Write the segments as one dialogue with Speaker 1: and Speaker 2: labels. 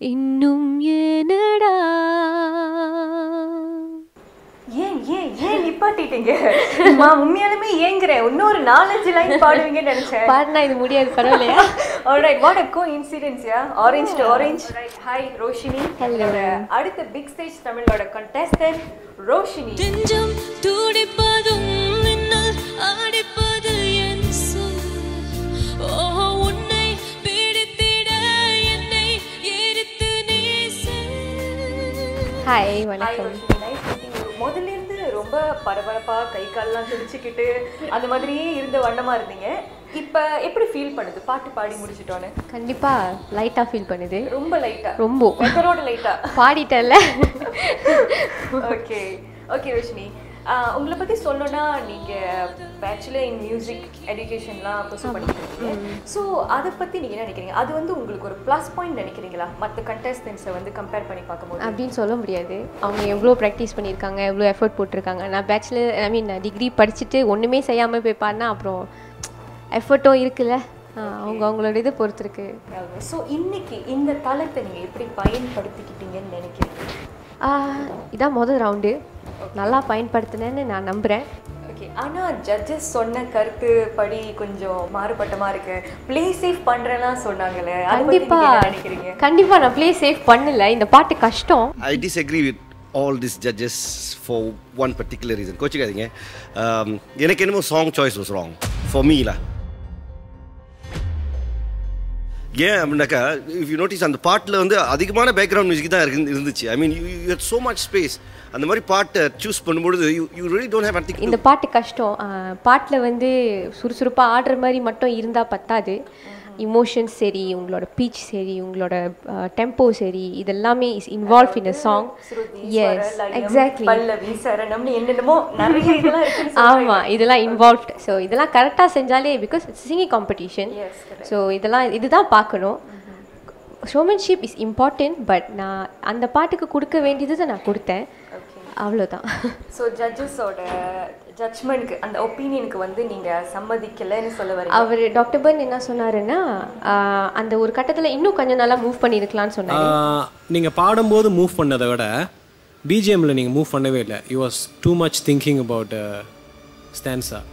Speaker 1: இன்னும் ஏனடா
Speaker 2: ஏன் ஏன் ஏன் நிப்பாட்டிட்டீங்க நான் உண்மையாலுமே ஏங்குறேன் இன்னொரு நாலஞ்சு லைன் பாடுவீங்கன்னு நினைச்சேன்
Speaker 1: பாடினா இது முடியாது பரவாயில்லையா
Speaker 2: alright what a coincidence ya orange to orange hi Roshini
Speaker 1: Hello.
Speaker 2: என்னோட அடுத்த பிக் ஸ்டேஜ் தமிழோட contestant ரோஷினி
Speaker 3: நெஞ்சம் துடிப்பதும் மின்னல் அடிப்பது என் சொல் ஓ உன்னை பிடித்திட என்னை எரித்து நேச
Speaker 1: ஹாய்
Speaker 2: ஹாய்
Speaker 1: வணக்கம்
Speaker 2: ரோஷினி நைஸ் மீட்டிங் முதல்ல இருந்து ரொம்ப பரபரப்பா கை கால்லாம் துடிச்சுக்கிட்டு அந்த மாதிரியே இருந்த வண்ணமா இருந்தீங்க இப்ப எப்படி ஃபீல் பண்ணுது பாட்டு பாடி முடிச்சிட்டோன்னு
Speaker 1: கண்டிப்பா லைட்டா ஃபீல் பண்ணுது
Speaker 2: ரொம்ப லைட்டா
Speaker 1: ரொம்ப
Speaker 2: பெப்பரோட லைட்டா
Speaker 1: பாடிட்டேன்ல
Speaker 2: ஓகே ஓகே ரோஷினி ஆஹ் உங்களை பத்தி சொல்லணும்னா நீங்க பேச்சுலர் இன் மியூசிக் எஜுகேஷன்லாம் பர்சூ பண்ணிட்டு இருக்கீங்க ஸோ அதை பத்தி நீங்க என்ன நினைக்கிறீங்க அது வந்து உங்களுக்கு ஒரு ப்ளஸ் பாயிண்ட் நினைக்கிறீங்களா மற்ற கண்டஸ்டன்ஸை வந்து கம்பேர் பண்ணி பார்க்கும்போது
Speaker 1: அப்படின்னு சொல்ல முடியாது அவங்க எவ்வளோ ப்ராக்டிஸ் பண்ணியிருக்காங்க எவ்வளோ எஃபர்ட் போட்டிருக்காங்க நான் பேச்சுலர் ஐ மீன் டிகிரி படிச்சுட்டு ஒன்றுமே செய்யாமல் போய் பாடினா அப்புறம் எஃபர்ட்டும் இருக்குல்ல ஆ, அவங்க அவங்களோட இது பொறுத்து இருக்கு
Speaker 2: ஸோ இன்னைக்கு இந்த தளத்தை நீங்க எப்படி பயன்படுத்திக்கிட்டீங்கன்னு நினைக்கிறீங்க
Speaker 1: ஆ, இதான் முதல் ரவுண்டு நல்லா பயன்படுத்தினேன்னு நான் நம்புகிறேன்
Speaker 2: ஓகே ஆனா ஜட்ஜஸ் சொன்ன கருத்து படி கொஞ்சம் மாறுபட்டமா இருக்கு ப்ளே சேஃப் பண்றேன்லாம் சொன்னாங்களே அதை பத்தி
Speaker 1: கண்டிப்பா
Speaker 2: நீங்க என்ன நினைக்கிறீங்க
Speaker 1: கண்டிப்பா நான் ப்ளே சேஃப் பண்ணல இந்த பாட்டு கஷ்டம்
Speaker 4: I disagree with all these judges for one particular reason. கோச்சிக்காதீங்க um, எனக்கு என்னமோ song choice was wrong for me லா ஏன் அப்படின்னாக்கா இஃப் யூ நோட்டீஸ் அந்த பாட்டில் வந்து அதிகமான பேக்ரவுண்ட் மியூசிக் தான் இருக்கு இருந்துச்சு I mean you had so much space அந்த மாதிரி பாட்டை சூஸ் பண்ணும்பொழுது you you really don't have anything
Speaker 1: இந்த பாட்டு கஷ்டம் பாட்டில் வந்து சுறுசுறுப்பாக ஆடுற மாதிரி மட்டும் இருந்தால் பத்தாது இமோஷன்ஸ் சரி உங்களோட பீச் சரி உங்களோட டெம்போ சரி இதெல்லாமே is involve in a song
Speaker 2: shruti,
Speaker 1: yes
Speaker 2: swara, layam,
Speaker 1: exactly
Speaker 2: பல்லவி சரணம்னு என்னென்னமோ நிறைய இதெல்லாம் இருக்குன்னு சொல்றீங்க.
Speaker 1: ஆமாம் இதெல்லாம் இன்வால்வ்ட் ஸோ இதெல்லாம் கரெக்டாக செஞ்சாலே because it's singing competition
Speaker 2: Yes, correct.
Speaker 1: So இதெல்லாம் இதுதான் பார்க்கணும் ஷோமன்ஷிப் இஸ் இம்பார்ட்டன்ட் பட் நான் அந்த பாட்டுக்கு கொடுக்க வேண்டியதை நான் கொடுத்தேன்
Speaker 2: Okay.
Speaker 1: அவ்வளோதான்
Speaker 2: ஸோ ஜட்ஜஸோட ஜட்ஜ்மெண்ட்க்கு அந்த ஒப்பீனியனுக்கு வந்து நீங்க சம்மதிக்கலைன்னு சொல்ல வரீங்க
Speaker 1: அவர் டாக்டர் பர்ன் என்ன சொன்னாருன்னா ஆஹ், அந்த ஒரு கட்டத்தில் இன்னும் கொஞ்சம் நல்லா மூவ் பண்ணியிருக்கலாம்னு சொன்னாரு
Speaker 5: நீங்கள் பாடும்போது மூவ் பண்ணதை விட பிஜிஎம்மில் நீங்கள் மூவ் பண்ணவே இல்லை you was too much thinking about stanza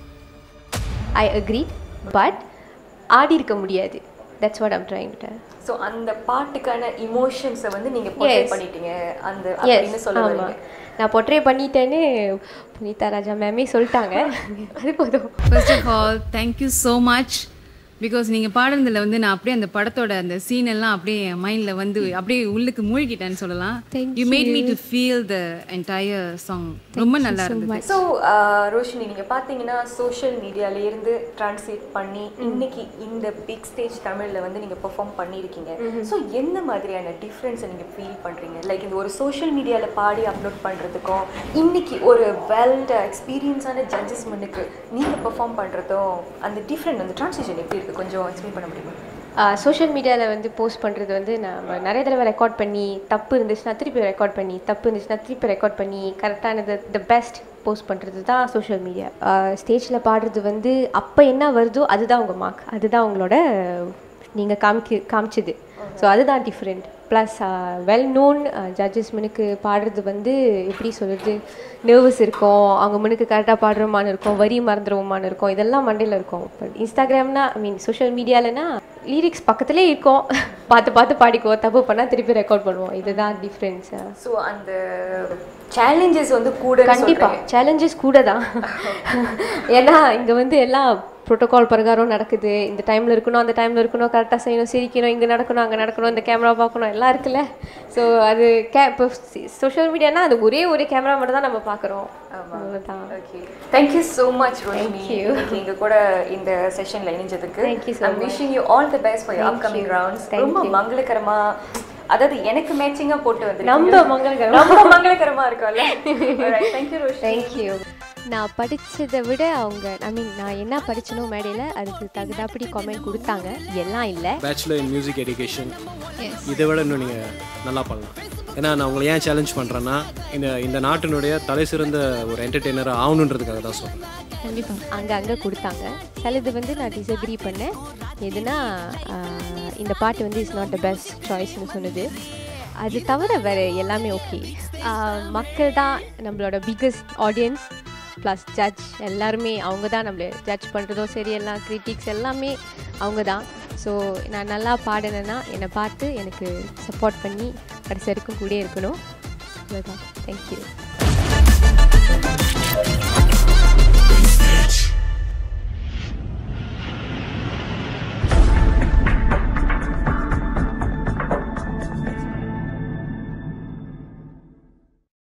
Speaker 1: I agree but ஆடி இருக்க முடியாது that's what I'm trying to
Speaker 2: so அந்த பாட்டுக்கான இமோஷன்ஸை வந்து நீங்க portray
Speaker 1: Yes.
Speaker 2: பண்ணிட்டீங்க அந்த அப்படின்னு
Speaker 1: எஸ்
Speaker 2: சொல்ல
Speaker 1: ஆமாம்
Speaker 2: வரீங்க
Speaker 1: நான் பொட்ரே பண்ணிட்டேன்னு புனிதா ராஜா மேமே சொல்லிட்டாங்க அது போதும்
Speaker 6: first of all thank you so much because நீங்கள் பாடுனதுல வந்து நான் அப்படியே அந்த படத்தோட அந்த சீன் எல்லாம் அப்படியே என் மைண்டில் வந்து அப்படியே உள்ளுக்கு மூழ்கிட்டேன்னு சொல்லலாம்
Speaker 1: Thank
Speaker 6: you made me to feel the entire song ரொம்ப நல்லா இருந்தது
Speaker 2: ஸோ ரோஷினி நீங்க பார்த்தீங்கன்னா சோஷியல் இருந்து டிரான்ஸ்லேட் பண்ணி இன்னைக்கு இந்த பிக் ஸ்டேஜ் தமிழ்ல வந்து நீங்க பெர்ஃபார்ம் பண்ணியிருக்கீங்க ஸோ எந்த மாதிரியான டிஃப்ரென்ஸை நீங்க ஃபீல் பண்றீங்க லைக் இந்த ஒரு சோஷியல் மீடியால பாடி அப்லோட் பண்றதுக்கும் இன்னைக்கு ஒரு வெல்ட் எக்ஸ்பீரியன்ஸான ஜட்ஜஸ் முன்னுக்கு நீங்க பெர்ஃபார்ம் பண்றதும் அந்த டிஃப்ரெண்ட் அந்த டிரான்ஸ்லேஷன் எப்படி இருக்கு கொஞ்சம் எக்ஸ்பிளைன் பண்ண முடியுமா
Speaker 1: சோஷியல் மீடியாவில் வந்து போஸ்ட் பண்ணுறது வந்து நம்ம நிறைய தடவை ரெக்கார்ட் பண்ணி தப்பு இருந்துச்சுன்னா திருப்பி ரெக்கார்ட் பண்ணி தப்பு இருந்துச்சுன்னா திருப்பி ரெக்கார்ட் பண்ணி கரெக்டானது த பெஸ்ட் போஸ்ட் பண்ணுறது தான் சோஷியல் மீடியா ஸ்டேஜில் பாடுறது வந்து அப்போ என்ன வருதோ அதுதான் உங்கள் மார்க் அதுதான் உங்களோட நீங்கள் காமிக்க காமிச்சது ஸோ அதுதான் different plus well known judges முனுக்கு பாடுறது வந்து எப்படி சொல்கிறது நர்வஸ் இருக்கும் அவங்க முன்னுக்கு கரெக்டாக பாடுறோமான்னு இருக்கும் வரி மறந்துடுவோமான்னு இருக்கும் இதெல்லாம் மண்டையில் இருக்கும் பட் இன்ஸ்டாகிராம்னா ஐ மீன் சோஷியல் மீடியாலனா லிரிக்ஸ் பக்கத்துலேயே இருக்கும் பார்த்து பார்த்து பாடிக்கோ தப்பு பண்ணால் திருப்பி ரெக்கார்ட் பண்ணுவோம் இதுதான் டிஃப்ரென்ஸ்
Speaker 2: ஸோ அந்த சேலஞ்சஸ் வந்து கூட
Speaker 1: கண்டிப்பாக சேலஞ்சஸ் கூட தான் ஏன்னா இங்கே வந்து எல்லாம் ப்ரோட்டோகால் பிரகாரம் நடக்குது இந்த டைமில் இருக்கணும் அந்த டைமில் இருக்கணும் கரெக்டாக செய்யணும் சிரிக்கணும் இங்கே நடக்கணும் அங்கே நடக்கணும் இந்த கேமரா பார்க்கணும் எல்லாம் இருக்குல்ல ஸோ அது கே இப்போ சோஷியல் மீடியானா அது ஒரே ஒரு கேமரா மட்டும் தான் நம்ம பார்க்குறோம் அவ்வளோதான்
Speaker 2: okay thank you so much Roshini
Speaker 1: Thank you.
Speaker 2: இன்னைக்கு எங்க கூட இந்த செஷன்ல இணைஞ்சதுக்கு
Speaker 1: Thank you so
Speaker 2: I'm
Speaker 1: much.
Speaker 2: wishing you all the best for your
Speaker 1: Thank
Speaker 2: upcoming
Speaker 1: you.
Speaker 2: rounds
Speaker 1: Thank
Speaker 2: ரொம்ப
Speaker 1: you.
Speaker 2: மங்களகரமா அதாவது எனக்கு மேட்சிங்கா போட்டு வந்து
Speaker 1: நம்ம மங்களகரமா.
Speaker 2: நம்ம மங்களகரமா இருக்கோம்ல தேங்க் யூ ரோஷினி
Speaker 1: தேங்க்யூ நான் படித்ததை விட அவங்க ஐ மீன் நான் என்ன படிச்சனோ மேடையில் அதுக்கு தகுந்தாப்படி கமெண்ட் கொடுத்தாங்க எல்லாம் இல்லை
Speaker 5: பேச்சுலர் இன் மியூசிக் எஜுகேஷன் இதை விட இன்னும் நீங்கள் நல்லா பண்ணலாம் ஏன்னா நான் உங்களை ஏன் சேலஞ்ச் பண்ணுறேன்னா இந்த இந்த நாட்டினுடைய தலை சிறந்த ஒரு என்டர்டெய்னராக ஆகணுன்றதுக்காக தான் சொல்கிறேன்
Speaker 1: கண்டிப்பாக அங்கே அங்கே கொடுத்தாங்க சிலது வந்து நான் டிசக்ரி பண்ணேன் எதுனா ஆஹ், இந்த பாட்டு வந்து இஸ் நாட் த பெஸ்ட் சாய்ஸ்னு சொன்னது அது தவிர வேறு எல்லாமே ஓகே மக்கள் தான் நம்மளோட பிக்கஸ்ட் ஆடியன்ஸ் ப்ளஸ் ஜட்ஜ் எல்லாருமே அவங்க தான் நம்மளை ஜட்ஜ் பண்ணுறதும் சரி எல்லாம் கிரிட்டிக்ஸ் எல்லாமே அவங்க தான் ஸோ நான் நல்லா பாடினேன்னா என்னை பார்த்து எனக்கு சப்போர்ட் பண்ணி கடைசி வரைக்கும் கூட இருக்கணும் அவ்வளோதான் தேங்க்யூ